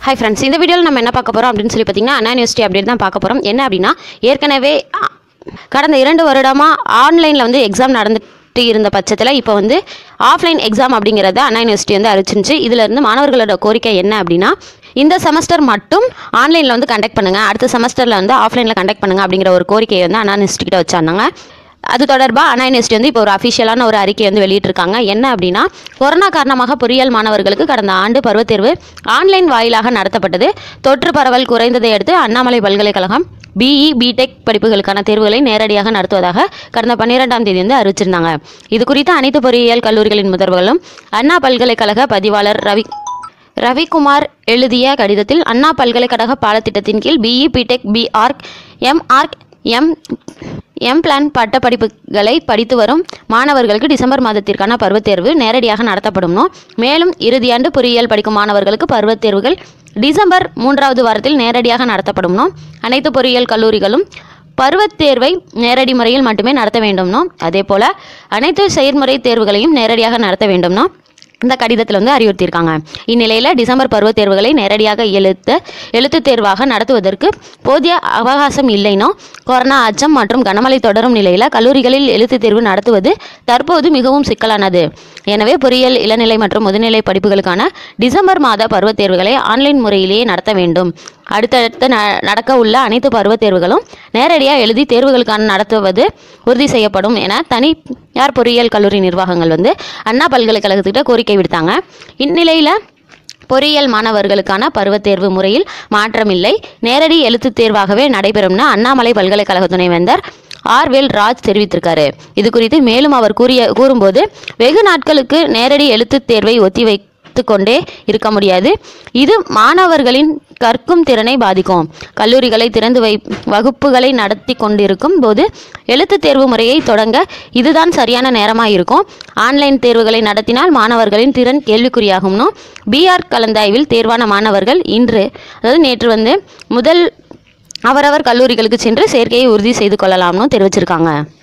hi friends இந்த வீடியோவில் நம்ம என்ன பார்க்க போகிறோம் அப்படின்னு சொல்லி பார்த்தீங்கன்னா அண்ணா யூனிவர்சிட்டி அப்டேட் தான் பார்க்க போகிறோம் என்ன அப்படின்னா ஏற்கனவே அ, கடந்த இரண்டு வருடமாக ஆன்லைனில் வந்து எக்ஸாம் நடந்துட்டு இருந்த பட்சத்தில் இப்போ வந்து ஆஃப்லைன் எக்ஸாம் அப்படிங்கிறத அண்ணா யூனிவர்சிட்டி வந்து அறிவிச்சிருந்துச்சு இதுல இருந்து மாணவர்களோட கோரிக்கை என்ன அப்படின்னா இந்த செமஸ்டர் மட்டும் ஆன்லைனில் வந்து கண்டக்ட் பண்ணுங்கள் அடுத்த செமஸ்டரில் வந்து ஆஃப்லைனில் கண்டக்ட் பண்ணுங்கள் அப்படிங்கிற ஒரு கோரிக்கையை வந்து அண்ணா யூனிவர்சிட்டி கிட்ட வச்சாங்க அது தொடர்பாக அண்ணா யூனிவர்சிட்டி வந்து இப்போ ஒரு அஃபிஷியலான ஒரு அறிக்கை வந்து வெளியிட்டிருக்காங்க என்ன அப்படின்னா கொரோனா காரணமாக பொறியியல் மாணவர்களுக்கு கடந்த ஆண்டு பருவத் தேர்வு ஆன்லைன் வாயிலாக நடத்தப்பட்டது தொற்று பரவல் குறைந்ததை அடுத்து அண்ணாமலை பல்கலைக்கழகம் பிஇ பிடெக் படிப்புகளுக்கான தேர்வுகளை நேரடியாக நடத்துவதாக கடந்த பன்னிரெண்டாம் தேதி வந்து அறிவிச்சிருந்தாங்க இது குறித்து அனைத்து பொறியியல் கல்லூரிகளின் முதல்வர்களும் அண்ணா பல்கலைக்கழக பதிவாளர் ரவி ரவிக்குமார் எழுதிய கடிதத்தில் அண்ணா பல்கலைக்கழக பாடத்திட்டத்தின் கீழ் BE BTech B Arch M Arch M M plan பட்டப்படிப்புகளை படித்து வரும் மாணவர்களுக்கு டிசம்பர் மாதத்திற்கான பருவத் தேர்வு நேரடியாக நடத்தப்படும்னோ மேலும் இறுதியாண்டு பொறியியல் படிக்கும் மாணவர்களுக்கு பருவத் தேர்வுகள் டிசம்பர் மூன்றாவது வாரத்தில் நேரடியாக நடத்தப்படும்னோ அனைத்து பொறியியல் கல்லூரிகளும் பருவத் தேர்வை நேரடி முறையில் மட்டுமே நடத்த வேண்டும்னோ அதே போல் அனைத்து செயற்முறை தேர்வுகளையும் நேரடியாக நடத்த வேண்டும்னோ இந்த கடிதத்தில் வந்து அறிவுறுத்தியிருக்காங்க இந்நிலையில் டிசம்பர் பருவத் தேர்வுகளை நேரடியாக எழுத்த எழுத்துத் தேர்வாக நடத்துவதற்கு போதிய அவகாசம் இல்லைனோ கொரோனா அச்சம் மற்றும் கனமழை தொடரும் நிலையில் கல்லூரிகளில் எழுத்துத் தேர்வு நடத்துவது தற்போது மிகவும் சிக்கலானது எனவே பொறியியல் இளநிலை மற்றும் முதுநிலை படிப்புகளுக்கான டிசம்பர் மாத பருவத் தேர்வுகளை ஆன்லைன் முறையிலேயே நடத்த வேண்டும் அடுத்தடுத்து ந நடக்க உள்ள அனைத்து பருவத் தேர்வுகளும் நேரடியாக எழுதி தேர்வுகளுக்கான நடத்துவது உறுதி செய்யப்படும் என தனியார் பொறியியல் கல்லூரி நிர்வாகங்கள் வந்து அண்ணா பல்கலைக்கழகத்திட்ட கோரிக்கை விடுத்தாங்க இந்நிலையில் பொறியியல் மாணவர்களுக்கான பருவத் தேர்வு முறையில் மாற்றமில்லை நேரடி எழுத்துத் தேர்வாகவே நடைபெறும்னு அண்ணாமலை பல்கலைக்கழக துணைவேந்தர் ஆர்வேல் ராஜ் தெரிவித்திருக்காரு இது குறித்து மேலும் அவர் கூறிய கூறும்போது வெகு நாட்களுக்கு நேரடி எழுத்துத் தேர்வை ஒத்திவைத்து கொண்டே இருக்க முடியாது இது மாணவர்களின் கற்கும் திறனை பாதிக்கும் கல்லூரிகளை திறந்து வை வகுப்புகளை நடத்தி கொண்டிருக்கும் போது எழுத்துத் தேர்வு முறையை தொடங்க இதுதான் சரியான நேரமாக இருக்கும் ஆன்லைன் தேர்வுகளை நடத்தினால் மாணவர்களின் திறன் கேள்விக்குறியாகும்னு பிஆர் கலந்தாய்வில் தேர்வான மாணவர்கள் இன்று அதாவது நேற்று வந்து முதல் அவரவர் கல்லூரிகளுக்கு சென்று சேர்க்கையை உறுதி செய்து கொள்ளலாம்னு தெரிவிச்சிருக்காங்க